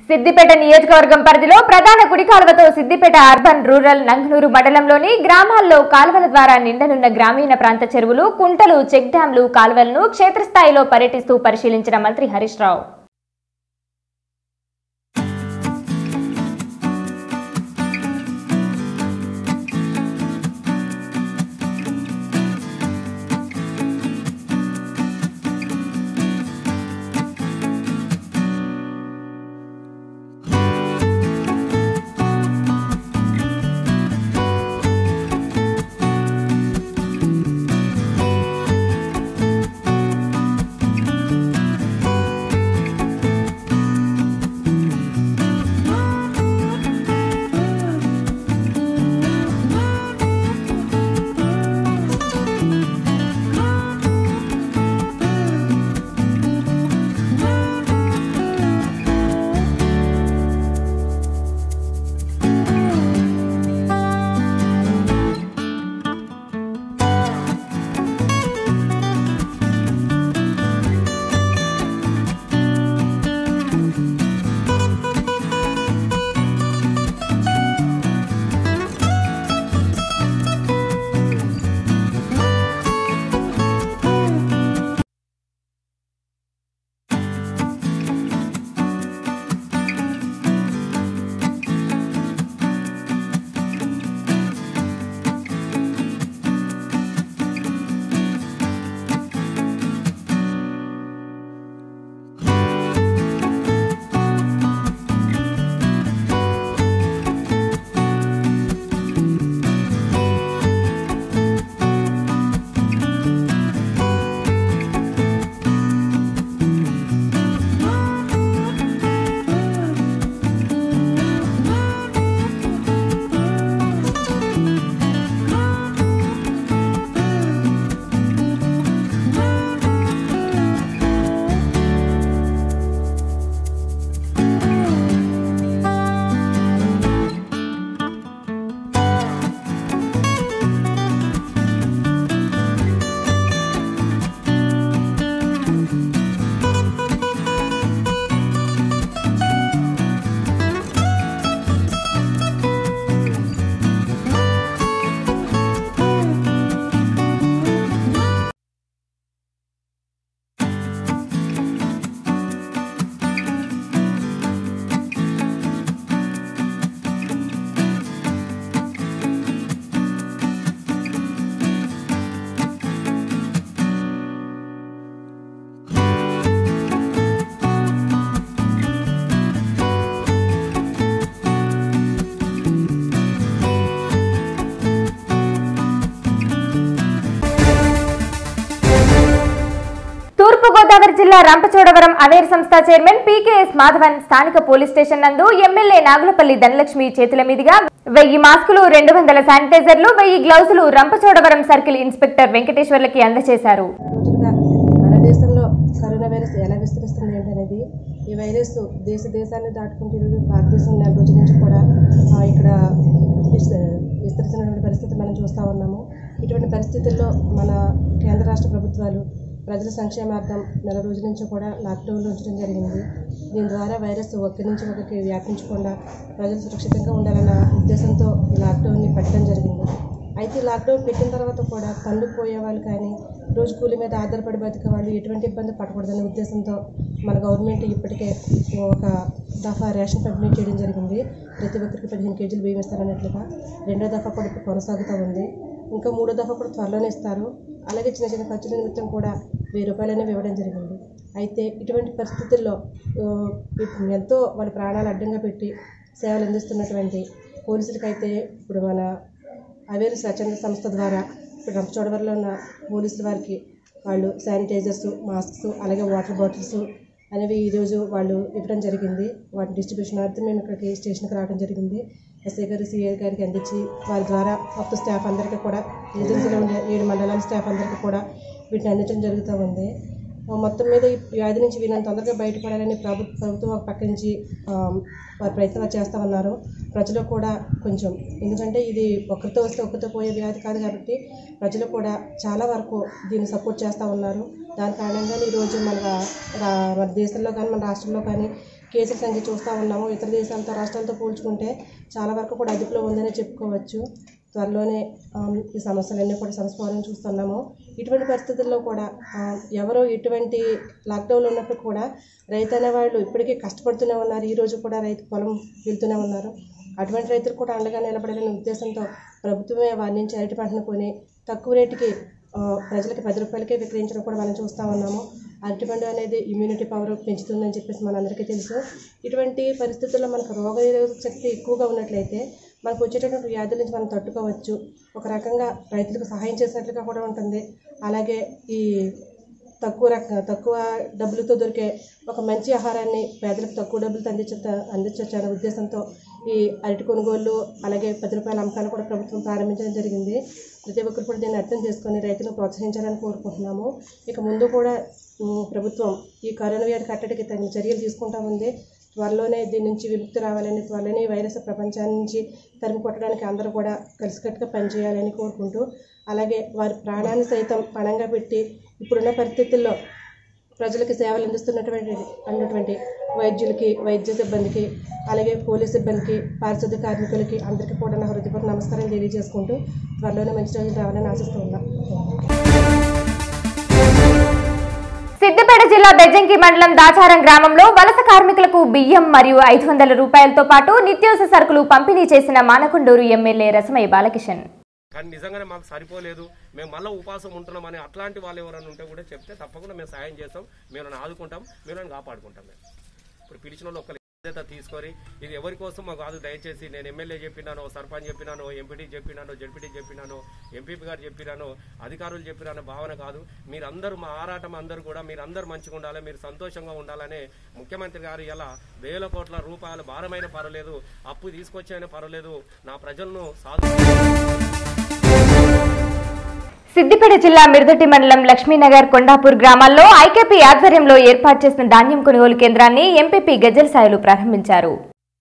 సిద్దిపేట నియోజకవర్గం పరిధిలో ప్రధాన కుడి కాలువతో సిద్దిపేట అర్బన్ రూరల్ నంగనూరు మండలంలోని గ్రామాల్లో కాలువల ద్వారా నిండనున్న గ్రామీణ ప్రాంత చెరువులు కుంటలు చెక్ డ్యాంలు కాలువలను క్షేత్రస్థాయిలో పర్యటిస్తూ పరిశీలించిన మంత్రి హరీష్ రావు తూర్పుగోదావరి జిల్లా రంపచోడవరం అవేర్ సంస్థ చైర్మన్ పీకేఎస్ మాధవన్ స్థానిక పోలీస్ స్టేషన్ నందు ఎమ్మెల్యే నాగులపల్లి ధనలక్ష్మి చేతుల మీదుగా వెయ్యి మాస్కులు రెండు వందల శానిటైజర్లు వెయ్యి గ్లౌజులు రంపచోడవరం సర్కిల్ ఇన్స్పెక్టర్ వెంకటేశ్వర్లకి అందజేశారు రోజులుగా మన దేశంలో కరోనా వైరస్ ఎలా విస్తరిస్తుంది ఏంటనేది ఈ వైరస్ దేశ దేశాన్ని దాటుకుంటూ ఈరోజు భారతదేశం నెల రోజుల నుంచి కూడా ఆ, ఇక్కడ విస్- విస్తరిస్తున్నటువంటి పరిస్థితి మనం చూస్తూ ఉన్నాము ఇటువంటి పరిస్థితుల్లో మన కేంద్ర రాష్ట్ర ప్రభుత్వాలు ప్రజల సంక్షేమార్థం నెల రోజుల నుంచి కూడా లాక్డౌన్లో ఉంచడం జరిగింది దీని ద్వారా వైరస్ ఒకరి నుంచి ఒకరికి వ్యాపించకుండా ప్రజలు సురక్షితంగా ఉండాలన్న ఉద్దేశంతో ఈ లాక్డౌన్ని పెట్టడం జరిగింది అయితే ఈ లాక్డౌన్ పెట్టిన తర్వాత కూడా పనులు పోయే వాళ్ళు కానీ రోజు కూలి మీద ఆధారపడి బతికే వాళ్ళు ఎటువంటి ఇబ్బంది పడకూడదనే ఉద్దేశంతో మన గవర్నమెంట్ ఇప్పటికే ఒక దఫా రేషన్ పంపిణీ చేయడం జరిగింది ప్రతి ఒక్కరికి పదిహేను కేజీలు బియ్యం ఇస్తారన్నట్లుగా రెండో దఫా కూడా ఇప్పుడు కొనసాగుతూ ఉంది ఇంకా మూడో దఫా కూడా త్వరలోనే ఇస్తారు అలాగే చిన్న చిన్న ఖర్చుల నిమిత్తం కూడా వెయ్యి రూపాయలు అనేవి ఇవ్వడం జరిగింది అయితే ఇటువంటి పరిస్థితుల్లో ఆ, ఎంతో వాళ్ళ ప్రాణాలు అడ్డంగా పెట్టి సేవలు అందిస్తున్నటువంటి పోలీసులకైతే ఇప్పుడు మన అవేరు స్వచ్ఛంద సంస్థ ద్వారా ఇప్పుడు రంపచోడవరంలో ఉన్న పోలీసుల వారికి వాళ్ళు శానిటైజర్స్ మాస్క్స్ అలాగే వాటర్ బాటిల్స్ అనేవి ఈరోజు వాళ్ళు ఇవ్వడం జరిగింది వాటి డిస్ట్రిబ్యూషన్ అర్థం మేము ఇక్కడికి స్టేషన్కి రావడం జరిగింది ఎస్ఐ గారు సిఐ గారికి అందించి వారి ద్వారా మొత్తం స్టాఫ్ అందరికీ కూడా ఏజెన్సీలో ఉండే ఏడు మండలాల స్టాఫ్ అందరికీ కూడా వీటిని అందించడం జరుగుతూ ఉంది ఆ, మొత్తం మీద ఈ వ్యాధి నుంచి వీళ్ళని తొందరగా బయటపడాలని ప్రభుత్వ ప్రభుత్వం ఒక పక్క నుంచి ఆ, వారి ప్రయత్నాలు చేస్తూ ఉన్నారు ప్రజలు కూడా కొంచెం ఎందుకంటే ఇది ఒకరితో వస్తే ఒకరితో పోయే వ్యాధి కాదు కాబట్టి ప్రజలు కూడా చాలా వరకు దీన్ని సపోర్ట్ చేస్తూ ఉన్నారు దాని కారణంగానే ఈరోజు మన రా- రా- మన దేశంలో కానీ మన రాష్ట్రంలో కానీ కేసుల సంఖ్య చూస్తూ ఉన్నాము ఇతర దేశాలతో రాష్ట్రాలతో పోల్చుకుంటే చాలా వరకు కూడా అదుపులో ఉందనే చెప్పుకోవచ్చు త్వరలోనే ఆ, ఈ సమస్యలన్నీ కూడా సమస్యలను చూస్తున్నాము ఇటువంటి పరిస్థితుల్లో కూడా ఆ, ఎవరో ఎటువంటి లాక్డౌన్లో ఉన్నప్పుడు కూడా రైతు అనేవాళ్ళు ఇప్పటికీ కష్టపడుతూనే ఉన్నారు ఈ రోజు కూడా రైతు పొలం వెళ్తూనే ఉన్నారు అటువంటి రైతులు కూడా అండగా నిలబడాలనే ఉద్దేశంతో ప్రభుత్వమే వారి నుంచి అరటి పంటను కొని తక్కువ రేటుకి ఆ, ప్రజలకు పది రూపాయలకే విక్రయించడం కూడా మనం చూస్తూ ఉన్నాము అరటిపండు అనేది ఇమ్యూనిటీ పవర్ పెంచుతుందని చెప్పేసి మనందరికీ తెలుసు ఇటువంటి పరిస్థితుల్లో మనకు రోగనిరోధక శక్తి ఎక్కువగా ఉన్నట్లయితే మనకు వచ్చేటటువంటి వ్యాధుల నుంచి మనం తట్టుకోవచ్చు ఒక రకంగా రైతులకు సహాయం చేసినట్లుగా కూడా ఉంటుంది అలాగే ఈ తక్కువ రక తక్కువ డబ్బులతో దొరికే ఒక మంచి ఆహారాన్ని పేదలకు తక్కువ డబ్బులతో అందించ అందించవచ్చు అనే ఉద్దేశంతో ఈ అరటి కొనుగోలు అలాగే పది రూపాయల అమ్మకాలు కూడా ప్రభుత్వం ప్రారంభించడం జరిగింది ప్రతి ఒక్కరు కూడా దీన్ని అర్థం చేసుకొని రైతులను ప్రోత్సహించాలని కోరుకుంటున్నాము ఇక ముందు కూడా ఉమ్, ప్రభుత్వం ఈ కరోనా వ్యాధి కట్టడికి తగిన చర్యలు తీసుకుంటా ఉంది త్వరలోనే దీని నుంచి విముక్తి రావాలని త్వరలోనే ఈ వైరస్ ప్రపంచాన్ని నుంచి తరిమి కొట్టడానికి అందరూ కూడా కలిసికట్టుగా పనిచేయాలని కోరుకుంటూ అలాగే వారి ప్రాణాన్ని సైతం పణంగా పెట్టి ఇప్పుడున్న పరిస్థితుల్లో ప్రజలకు సేవలు అందిస్తున్నటువంటి అన్నటువంటి వైద్యులకి వైద్య సిబ్బందికి అలాగే పోలీస్ సిబ్బందికి పారిశుద్ధ్య కార్మికులకి అందరికీ కూడా నా హృదయపూర్వక నమస్కారం తెలియజేసుకుంటూ త్వరలోనే మంచి రోజులు రావాలని ఆశిస్తూ ఉన్నాం సిద్దిపేట జిల్లా బెజ్జంకి మండలం దాచారం గ్రామంలో వలస కార్మికులకు బియ్యం మరియు ఐదు వందల రూపాయలతో పాటు నిత్యావసర సరుకులు పంపిణీ చేసిన మానకొండూరు ఎమ్మెల్యే రసమయ్య బాలకిషన్ కానీ నిజంగానే మాకు సరిపోలేదు మేము మళ్ళీ ఉపాసం ఉంటున్నామని అట్లాంటి వాళ్ళు ఎవరైనా ఉంటే కూడా చెప్తే తప్పకుండా మేము సాయం చేస్తాం మేము నన్ను ఆదుకుంటాం మేము నన్ను కాపాడుకుంటాం మేము ఇప్పుడు పిలిచిన వాళ్ళు ఒక బాధ్యత తీసుకొని ఇది ఎవరి కోసం మాకు కాదు దయచేసి నేను ఎమ్మెల్యే చెప్పినాను సర్పంచ్ చెప్పినాను ఎంపీటీ చెప్పినాను జడ్పీటీ చెప్పినాను ఎంపీపీ గారు చెప్పినాను అధికారులు చెప్పినాను భావన కాదు మీరందరూ మా ఆరాటం అందరూ కూడా మీరందరూ మంచిగా ఉండాలి మీరు సంతోషంగా ఉండాలని ముఖ్యమంత్రి గారు ఇలా వేల కోట్ల రూపాయల భారమైన పర్వాలేదు అప్పు తీసుకొచ్చైనా పర్వాలేదు నా ప్రజలను సాధు సిద్దిపేట జిల్లా మిరుదటి మండలం లక్ష్మీనగర్ కొండాపూర్ గ్రామాల్లో ఐకేపీ ఆధ్వర్యంలో ఏర్పాటు చేసిన ధాన్యం కొనుగోలు కేంద్రాన్ని ఎంపీపీ గజ్జల సాయిలు ప్రారంభించారు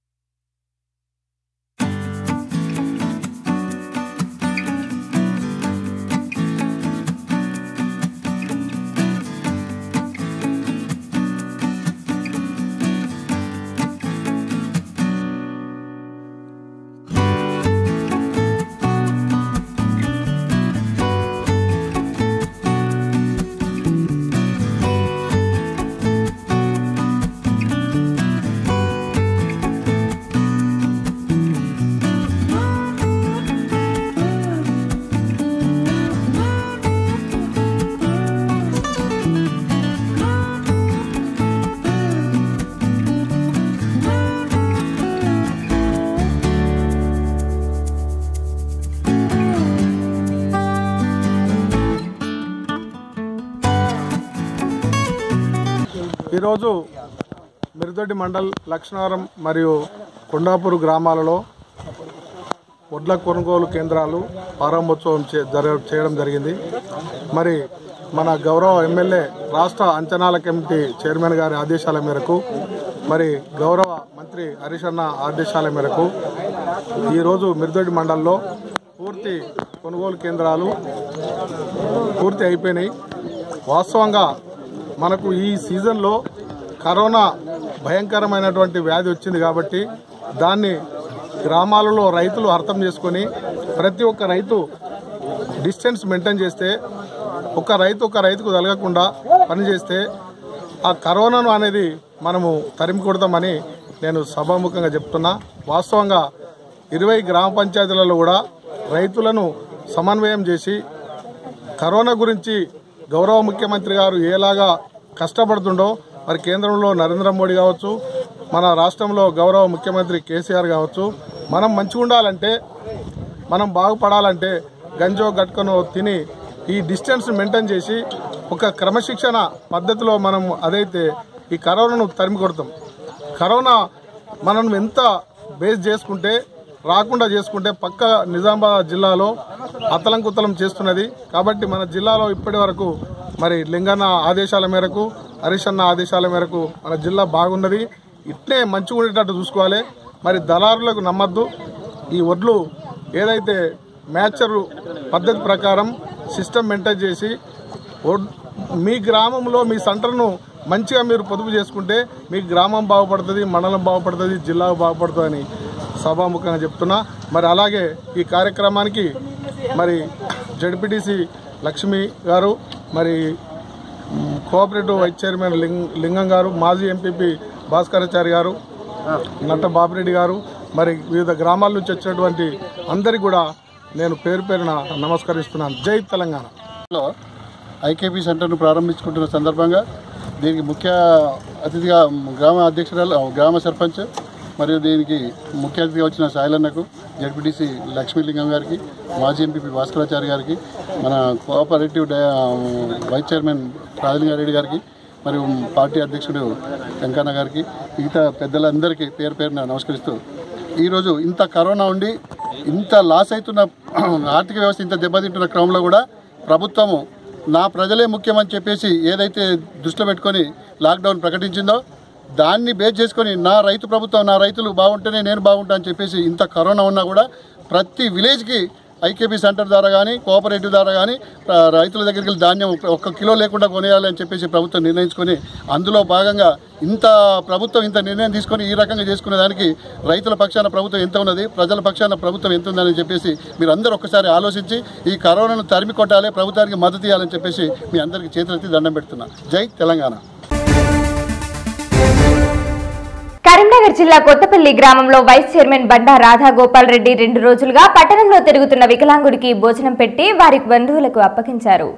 ఈరోజు మిరుదొడ్డి మండల్ లక్ష్మవరం మరియు కొండాపూర్ గ్రామాలలో వడ్ల కొనుగోలు కేంద్రాలు ప్రారంభోత్సవం చే- జర- చేయడం జరిగింది మరి మన గౌరవ ఎమ్మెల్యే రాష్ట్ర అంచనాల కమిటీ చైర్మన్ గారి ఆదేశాల మేరకు మరి గౌరవ మంత్రి హరీష్ అన్న ఆదేశాల మేరకు ఈరోజు మిరుదొడ్డి మండల్లో పూర్తి కొనుగోలు కేంద్రాలు పూర్తి అయిపోయినాయి వాస్తవంగా మనకు ఈ సీజన్లో కరోనా భయంకరమైనటువంటి వ్యాధి వచ్చింది కాబట్టి దాన్ని గ్రామాలలో రైతులు అర్థం చేసుకొని ప్రతి ఒక్క రైతు డిస్టెన్స్ మెయింటైన్ చేస్తే ఒక రైతు ఒక రైతుకు తలగకుండా పనిచేస్తే ఆ కరోనాను అనేది మనము తరిమి కొడతామని నేను సభాముఖంగా చెప్తున్నా వాస్తవంగా ఇరవై గ్రామ పంచాయతీలలో కూడా రైతులను సమన్వయం చేసి కరోనా గురించి గౌరవ ముఖ్యమంత్రి గారు ఏలాగా కష్టపడుతుండో మరి కేంద్రంలో నరేంద్ర మోడీ కావచ్చు మన రాష్ట్రంలో గౌరవ ముఖ్యమంత్రి కేసీఆర్ కావచ్చు మనం మంచిగా ఉండాలంటే మనం బాగుపడాలంటే గంజో గట్కనో తిని ఈ డిస్టెన్స్ మెయింటైన్ చేసి ఒక క్రమశిక్షణ పద్ధతిలో మనం అదైతే ఈ కరోనాను తరిమి కొడతాం కరోనా మనం ఎంత బేస్ చేసుకుంటే రాకుండా చేసుకుంటే పక్క నిజామాబాద్ జిల్లాలో అతలం కుతలం చేస్తున్నది కాబట్టి మన జిల్లాలో ఇప్పటి వరకు మరి లింగన్న ఆదేశాల మేరకు హరీష్ అన్న ఆదేశాల మేరకు మన జిల్లా బాగున్నది ఇట్లే మంచిగా ఉండేటట్టు చూసుకోవాలి మరి దళారులకు నమ్మద్దు ఈ వడ్లు ఏదైతే మ్యాచర్ పద్ధతి ప్రకారం సిస్టమ్ మెయింటైన్ చేసి వడ్- మీ గ్రామంలో మీ సెంటర్ను మంచిగా మీరు పొదుపు చేసుకుంటే మీ గ్రామం బాగుపడుతుంది మండలం బాగుపడుతుంది జిల్లా బాగుపడుతుందని సభాముఖంగా చెప్తున్నా మరి అలాగే ఈ కార్యక్రమానికి మరి జడ్పీటీసీ లక్ష్మి గారు మరి మ్, కోఆపరేటివ్ వైస్ చైర్మన్ లింగ్ లింగం గారు మాజీ ఎంపీపీ భాస్కరాచారి గారు నట్ట బాపిరెడ్డి గారు మరి వివిధ గ్రామాల నుంచి వచ్చినటువంటి అందరికీ కూడా నేను పేరు పేరున నమస్కరిస్తున్నాను జై తెలంగాణ లో ఐకేపీ సెంటర్ను ప్రారంభించుకుంటున్న సందర్భంగా దీనికి ముఖ్య అతిథిగా గ్రామ అధ్యక్షురాలు గ్రామ సర్పంచ్ మరియు దీనికి ముఖ్య అతిథిగా వచ్చిన సాయిలన్నకు జడ్పీటీసీ లక్ష్మీలింగం గారికి మాజీ ఎంపీ భాస్కరాచారి గారికి మన కోఆపరేటివ్ డై- వైస్ చైర్మన్ రాజలింగారెడ్డి గారికి మరియు పార్టీ అధ్యక్షుడు వెంకన్న గారికి మిగతా పెద్దలందరికీ పేరు పేరున నమస్కరిస్తూ ఈరోజు ఇంత కరోనా ఉండి ఇంత లాస్ అవుతున్న ఆర్థిక వ్యవస్థ ఇంత దెబ్బతింటున్న క్రమంలో కూడా ప్రభుత్వము నా ప్రజలే ముఖ్యమని చెప్పేసి ఏదైతే దృష్టిలో పెట్టుకొని లాక్డౌన్ ప్రకటించిందో దాన్ని బేస్ చేసుకొని నా రైతు ప్రభుత్వం నా రైతులు బాగుంటేనే నేను బాగుంటా అని చెప్పేసి ఇంత కరోనా ఉన్నా కూడా ప్రతి విలేజ్కి ఐకేపీ సెంటర్ ద్వారా కానీ కోఆపరేటివ్ ద్వారా కానీ ఆ, రైతుల దగ్గరికి వెళ్ళి ధాన్యం ఒక్క కిలో లేకుండా కొనేయాలి అని చెప్పేసి ప్రభుత్వం నిర్ణయించుకొని అందులో భాగంగా ఇంత ప్రభుత్వం ఇంత నిర్ణయం తీసుకొని ఈ రకంగా చేసుకునే దానికి రైతుల పక్షాన ప్రభుత్వం ఎంత ఉన్నది ప్రజల పక్షాన ప్రభుత్వం ఎంత ఉందని చెప్పేసి మీరు అందరూ ఒక్కసారి ఆలోచించి ఈ కరోనాను తరిమి కొట్టాలి ప్రభుత్వానికి మద్దతు ఇవ్వాలని చెప్పేసి మీ అందరికీ చేతులెత్తి దండం పెడుతున్నా జై తెలంగాణ కరీంనగర్ జిల్లా కొత్తపల్లి గ్రామంలో వైస్ చైర్మన్ బండా రాధా గోపాల్ రెడ్డి రెండు రోజులుగా పట్టణంలో తిరుగుతున్న వికలాంగుడికి భోజనం పెట్టి వారి బంధువులకు అప్పగించారు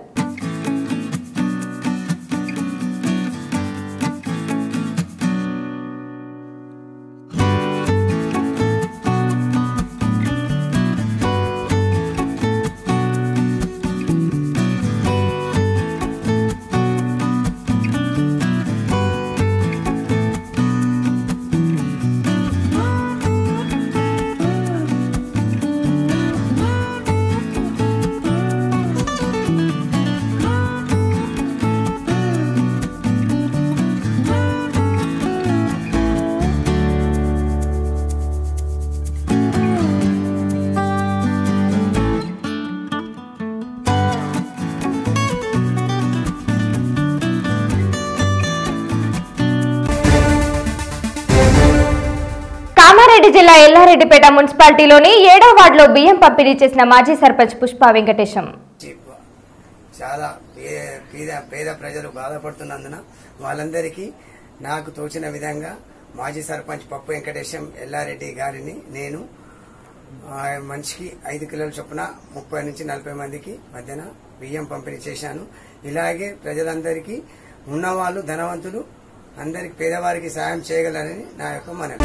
కామారెడ్డి జిల్లా ఎల్లారెడ్డిపేట మున్సిపాలిటీలోని ఏడో వార్డులో బియ్యం పంపిణీ చేసిన మాజీ సర్పంచ్ పుష్ప వెంకటేశం చాలా పే- పేద పేద ప్రజలు బాధపడుతున్నందున వాళ్ళందరికీ నాకు తోచిన విధంగా మాజీ సర్పంచ్ పప్పు వెంకటేశం ఎల్లారెడ్డి గారిని నేను ఆ, మనిషికి ఐదు కిలోల చొప్పున ముప్పై నుంచి నలభై మందికి మధ్యన బియ్యం పంపిణీ చేశాను ఇలాగే ప్రజలందరికీ ఉన్నవాళ్ళు ధనవంతులు అందరికి పేదవారికి సాయం చేయగలరని నా యొక్క మనవి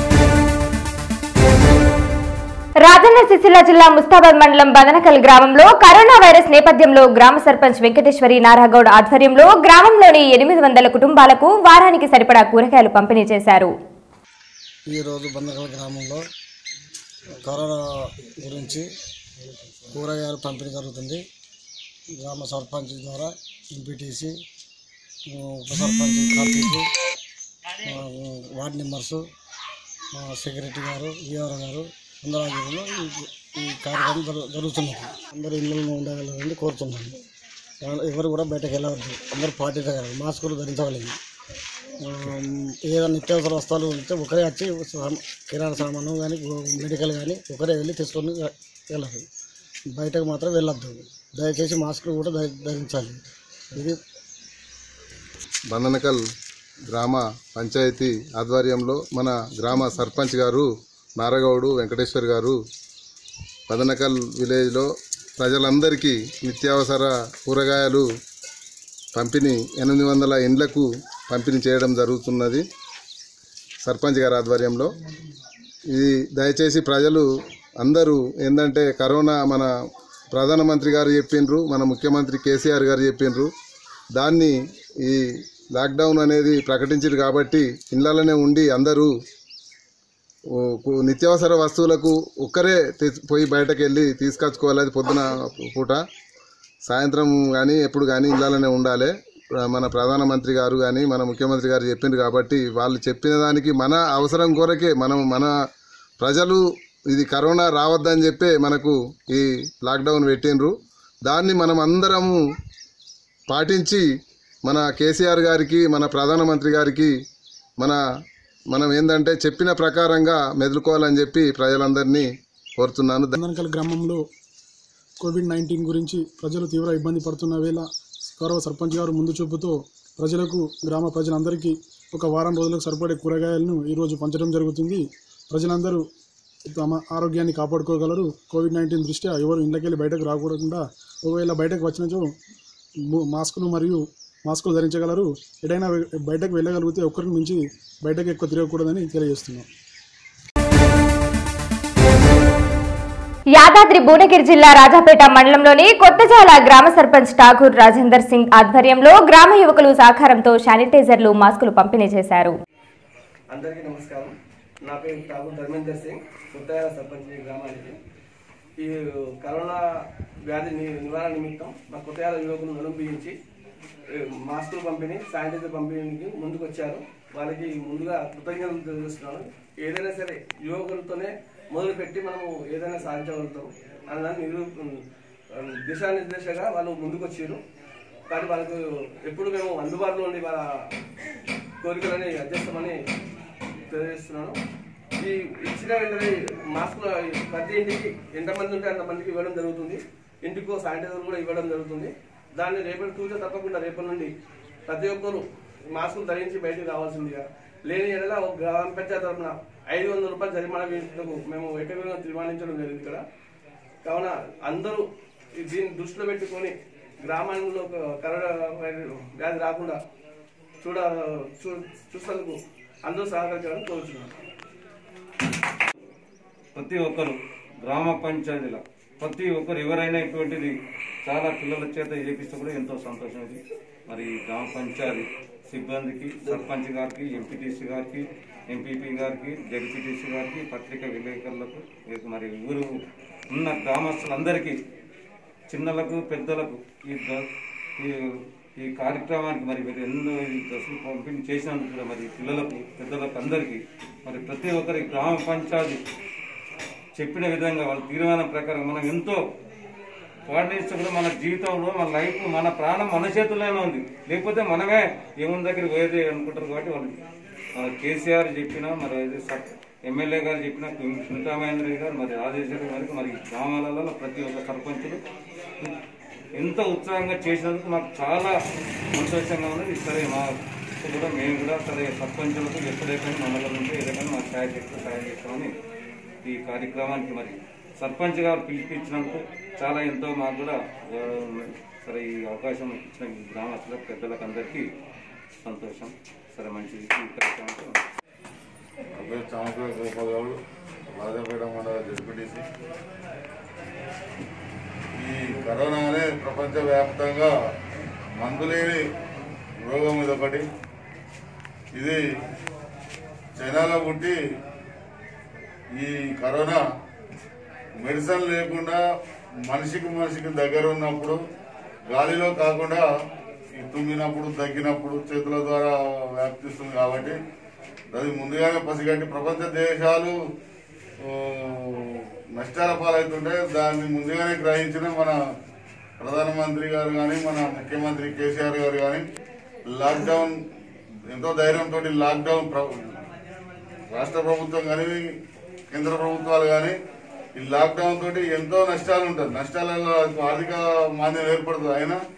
రాజన్న సిరిసిల్ల జిల్లా ముస్తాబాద్ మండలం బదనకల్ గ్రామంలో కరోనా వైరస్ నేపథ్యంలో గ్రామ సర్పంచ్ వెంకటేశ్వరి నారాగౌడ్ ఆధ్వర్యంలో గ్రామంలోని ఎనిమిది వందల కుటుంబాలకు వారానికి సరిపడా కూరగాయలు పంపిణీ చేశారు ఈరోజు బందకల గ్రామంలో కరోనా గురించి కూరగాయలు పంపిణీ జరుగుతుంది గ్రామ సర్పంచ్ ద్వారా ఎంపీటీసీ ఉప సర్పంచ్ కార్తీక్ ఆ, వార్డ్ మెంబర్సు ఆ, సెక్రటరీ గారు విఆర్ గారు అందరూ ఆధ్వర్యంలో ఈ- ఈ కార్యక్రమం జరు- జరుగుతున్నది అందరూ ఇళ్ళలో ఉండగలరని కోరుతున్నాను ఎవరు కూడా బయటకు వెళ్ళవద్దు అందరూ పాటించగలరు మాస్కులు ధరించగలరు ఆ, ఏదైనా నిత్యావసర వస్తువులు ఉంటే ఒకరే వచ్చి సామ- కిరాణా సామాను కానీ మెడికల్ కానీ ఒకరే వెళ్ళి తీసుకొని వెళ్ళరు బయటకు మాత్రం వెళ్ళొద్దు దయచేసి మాస్కులు కూడా ధరి- ధరించాలి ఇది బంధనకల్ గ్రామ పంచాయతీ ఆధ్వర్యంలో మన గ్రామ సర్పంచ్ గారు నారగౌడు వెంకటేశ్వర్ గారు బదనకల్ విలేజ్లో ప్రజలందరికీ నిత్యావసర కూరగాయలు పంపిణీ ఎనిమిది వందల ఇండ్లకు పంపిణీ చేయడం జరుగుతున్నది సర్పంచ్ గారి ఆధ్వర్యంలో ఇది దయచేసి ప్రజలు అందరూ ఏంటంటే కరోనా మన ప్రధానమంత్రి గారు చెప్పిండ్రు మన ముఖ్యమంత్రి కేసీఆర్ గారు చెప్పిండ్రు దాన్ని ఈ లాక్డౌన్ అనేది ప్రకటించారు కాబట్టి ఇళ్ళలోనే ఉండి అందరూ ఓ, కు- నిత్యావసర వస్తువులకు ఒక్కరే తెచ్చి- పోయి బయటకు వెళ్ళి తీసుకొచ్చుకోవాలి అది పొద్దున పూట సాయంత్రం కానీ ఎప్పుడు కానీ ఇళ్ళలోనే ఉండాలి ప్ర- మన ప్రధానమంత్రి గారు కానీ మన ముఖ్యమంత్రి గారు చెప్పిండ్రు కాబట్టి వాళ్ళు చెప్పిన దానికి మన అవసరం కొరకే మనం మన ప్రజలు ఇది కరోనా రావద్దని చెప్పే మనకు ఈ లాక్డౌన్ పెట్టిండ్రు దాన్ని మనం అందరము పాటించి మన కేసీఆర్ గారికి మన ప్రధానమంత్రి గారికి మన మనం ఏంటంటే చెప్పిన ప్రకారంగా మెదులుకోవాలని చెప్పి ప్రజలందరినీ కోరుతున్నాను దందనకల్ గ్రామంలో కోవిడ్ నైన్టీన్ గురించి ప్రజలు తీవ్ర ఇబ్బంది పడుతున్న వేళ గౌరవ సర్పంచ్ గారు ముందు చూపుతో ప్రజలకు గ్రామ ప్రజలందరికీ ఒక వారం రోజులకు సరిపడే కూరగాయలను ఈరోజు పంచడం జరుగుతుంది ప్రజలందరూ తమ ఆరోగ్యాన్ని కాపాడుకోగలరు కోవిడ్ నైన్టీన్ దృష్ట్యా ఎవరు ఇంట్లోకెళ్ళి బయటకు రాకూడకుండా ఒకవేళ బయటకు వచ్చినచో ము- మాస్కులు మరియు మాస్కులు ధరించగలరు ఎటైనా వె- బయటకు వెళ్ళగలిగితే ఒక్కరిని మించి బయటకు ఎక్కువ తిరగకూడదని తెలియజేస్తున్నాం యాదాద్రి భువనగిరి జిల్లా రాజాపేట మండలంలోని కొత్తజాల గ్రామ సర్పంచ్ ఠాకూర్ రాజేందర్ సింగ్ ఆధ్వర్యంలో గ్రామ యువకులు సహకారంతో శానిటైజర్లు మాస్కులు పంపిణీ చేశారు అందరికీ నమస్కారం నా పేరు ఠాకూర్ ధర్మేందర్ సింగ్ కొత్తగా సర్పంచ్ ఈ గ్రామానికి ఈ కరోనా వ్యాధి ని- నివారణ నిమిత్తం మా కొత్తగా యువకులు నడుం బిగించి ఏ, మాస్కులు పంపిణీ శానిటైజర్ పంపిణీకి ముందుకు వచ్చారు వాళ్ళకి ముందుగా కృతజ్ఞతలు తెలియజేస్తున్నాను ఏదైనా సరే యువకులతోనే మొదలుపెట్టి మనము ఏదైనా సాధించగలుగుతాం అన్నదాన్ని నిరూ దిశానిర్దేశంగా వాళ్ళు ముందుకు వచ్చారు కానీ వాళ్ళకు ఎప్పుడు మేము అందుబాటులో ఉండి వాళ్ళ కోరికలని అధ్యక్షమని తెలియజేస్తున్నాను ఈ ఇచ్చిన వెంటనే మాస్కులు ప్రతి ఇంటికి ఎంతమంది ఉంటే అంతమందికి ఇవ్వడం జరుగుతుంది ఇంటికో శానిటైజర్ కూడా ఇవ్వడం జరుగుతుంది దాన్ని రేపటి తూచ తప్పకుండా రేపటి నుండి ప్రతి ఒక్కరు మాస్కులు ధరించి బయటికి రావాల్సిందిగా లేని ఎడల ఒక గ్రామ పంచాయతీ తరఫున ఐదు వందల రూపాయలు జరిమానా విధించడం మేము ఏకగ్రీవంగా తీర్మానించడం జరిగింది ఇక్కడ కావున అందరూ ఈ దీన్ని దృష్టిలో పెట్టుకొని గ్రామంలో ఒక కరోనా వైరస్ వ్యాధి రాకుండా చూడ చూ చూసేందుకు అందరూ సహకరించాలని కోరుతున్నాను ప్రతి ఒక్కరు గ్రామ పంచాయతీల ప్రతి ఒక్కరు ఎవరైనా ఇటువంటిది చాలా పిల్లల చేత చేపిస్తే కూడా ఎంతో సంతోషం ఇది మరి గ్రామ పంచాయతీ సిబ్బందికి సర్పంచ్ గారికి ఎంపీటీసీ గారికి ఎంపీపీ గారికి జడ్పీటీసీ గారికి పత్రికా విలేకరులకు వీరికి మరి ఊరు ఉన్న గ్రామస్తులందరికీ చిన్నలకు పెద్దలకు ఈ ద- ఈ- ఈ కార్యక్రమానికి మరి మీరు ఎన్నో ఈ డ్రెస్సులు పంపిణీ చేసినందుకు కూడా మరి పిల్లలకు పెద్దలకు అందరికీ మరి ప్రతి ఒక్కరి గ్రామ పంచాయతీ చెప్పిన విధంగా వాళ్ళ తీర్మానం ప్రకారం మనం ఎంతో పాటిస్తే కూడా మన జీవితంలో మన లైఫ్ మన ప్రాణం మన చేతుల్లోనే ఉంది లేకపోతే మనమే ఏముంది దగ్గర పోయేది అనుకుంటారు కాబట్టి వాళ్ళు మన కేసీఆర్ చెప్పిన మరి అది సబ్ ఎమ్మెల్యే గారు చెప్పిన చింతామహేంద్ర గారు మరి రాజేశ్వరి గారికి మరి గ్రామాలలో ప్రతి ఒక్క సర్పంచులు ఎంత ఉత్సాహంగా చేసినందుకు మాకు చాలా సంతోషంగా ఉన్నది సరే మా కూడా మేము కూడా సరే సర్పంచులకు ఎప్పుడైతే మండలం నుండి ఏదైనా మా సాయం చేస్తూ సాయం చేస్తామని ఈ కార్యక్రమానికి మరి సర్పంచ్ గారు పిలిపించినందుకు చాలా ఎంతో మాకు కూడా గౌరవం ఉంది. సరే ఈ అవకాశం ఇచ్చిన ఈ గ్రామస్తులకు పెద్దలకు అందరికీ సంతోషం సరే మంచిది ఈ కార్యక్రమంతో నా పేరు చామకూర గోపాల్ గౌడ్ రాజాపేట మండల జడ్పీటీసీ ఈ కరోనా అనే ప్రపంచవ్యాప్తంగా మందులేని రోగం ఇది ఒకటి ఇది చైనాలో పుట్టి ఈ కరోనా మెడిసిన్ లేకుండా మనిషికి మనిషికి దగ్గర ఉన్నప్పుడు గాలిలో కాకుండా ఈ తుమ్మినప్పుడు తగ్గినప్పుడు చేతుల ద్వారా వ్యాప్తిస్తుంది కాబట్టి అది ముందుగానే పసిగట్టి ప్రపంచ దేశాలు ఆ, నష్టాల పాలవుతుంటే దాన్ని ముందుగానే గ్రహించిన మన ప్రధానమంత్రి గారు కానీ మన ముఖ్యమంత్రి కేసీఆర్ గారు కానీ లాక్డౌన్ ఎంతో ధైర్యంతో లాక్డౌన్ ప్ర- రాష్ట్ర ప్రభుత్వం కానీ కేంద్ర ప్రభుత్వాలు కానీ ఈ లాక్డౌన్ తోటి ఎంతో నష్టాలు ఉంటుంది నష్టాలలో ఆర్థిక మాంద్యం ఏర్పడుతుంది అయినా